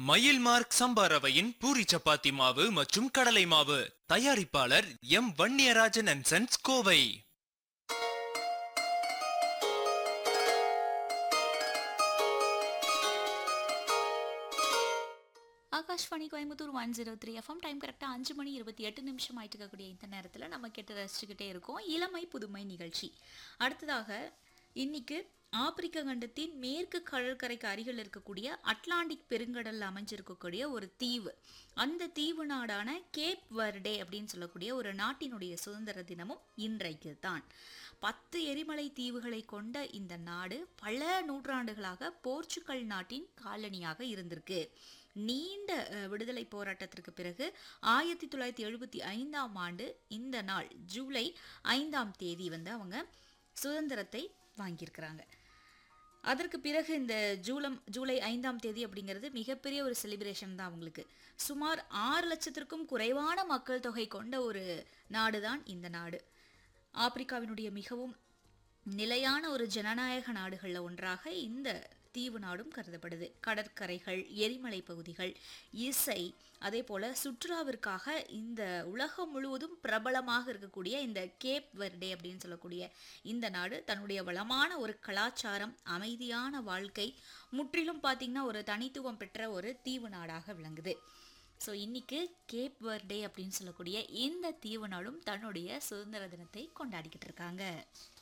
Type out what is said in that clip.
மயில் மார்க் சம்பா ரவையின் பூரி சப்பாத்தி மாவு மற்றும் கடலை மாவு தயாரிப்பாளர் M Vanniyarajan and sons Kovai Akashvani Coimbatore one zero three FM time கரெக்டாக அஞ்சு மணி இருபத்தி எட்டு நிமிஷம் ஆயிட்டு இருக்கக்கூடிய இந்த நேரத்தில் நம்ம கேட்டு ரசிச்சுக்கிட்டே இருக்கோம் இளமை புதுமை நிகழ்ச்சி அடுத்ததாக இன்னைக்கு ஆப்பிரிக்க கண்டத்தின் மேற்கு கடற்கரைக்கு அருகில் இருக்கக்கூடிய அட்லாண்டிக் பெருங்கடலில் அமைஞ்சிருக்கக்கூடிய ஒரு தீவு அந்த தீவு நாடான கேப் வர்டே அப்படின்னு சொல்லக்கூடிய ஒரு நாட்டினுடைய சுதந்திர தினமும் இன்றைக்கு தான் பத்து எரிமலை தீவுகளை கொண்ட இந்த நாடு பல நூற்றாண்டுகளாக போர்ச்சுகல் நாட்டின் காலனியாக இருந்திருக்கு நீண்ட அஹ், விடுதலை போராட்டத்திற்கு பிறகு ஆயிரத்தி தொள்ளாயிரத்தி எழுபத்தி ஐந்தாம் ஆண்டு இந்த நாள் ஜூலை ஐந்தாம் தேதி வந்து அவங்க சுதந்திரத்தை வாங்கியிருக்கிறாங்க அதற்கு பிறகு இந்த ஜூலம் ஜூலை ஐந்தாம் தேதி அப்படிங்கிறது மிகப்பெரிய ஒரு செலிப்ரேஷன் தான் அவங்களுக்கு சுமார் ஆறு லட்சத்திற்கும் குறைவான மக்கள் தொகை கொண்ட ஒரு நாடு தான் இந்த நாடு ஆப்பிரிக்காவினுடைய மிகவும் நிலையான ஒரு ஜனநாயக நாடுகளில் ஒன்றாக இந்த தீவு நாடும் கருதப்படுது கடற்கரைகள் எரிமலை பகுதிகள் இசை அதே போல சுற்றுலாவிற்காக இந்த உலகம் முழுவதும் பிரபலமாக இருக்கக்கூடிய இந்த கேப் வெர்டே அப்படின்னு சொல்லக்கூடிய இந்த நாடு தன்னுடைய வளமான ஒரு கலாச்சாரம் அமைதியான வாழ்க்கை முற்றிலும் பார்த்திங்கன்னா ஒரு தனித்துவம் பெற்ற ஒரு தீவு நாடாக விளங்குது ஸோ இன்னைக்கு கேப் வர்டே அப்படின்னு சொல்லக்கூடிய இந்த தீவு நாடும் தன்னுடைய சுதந்திர தினத்தை கொண்டாடிக்கிட்டு இருக்காங்க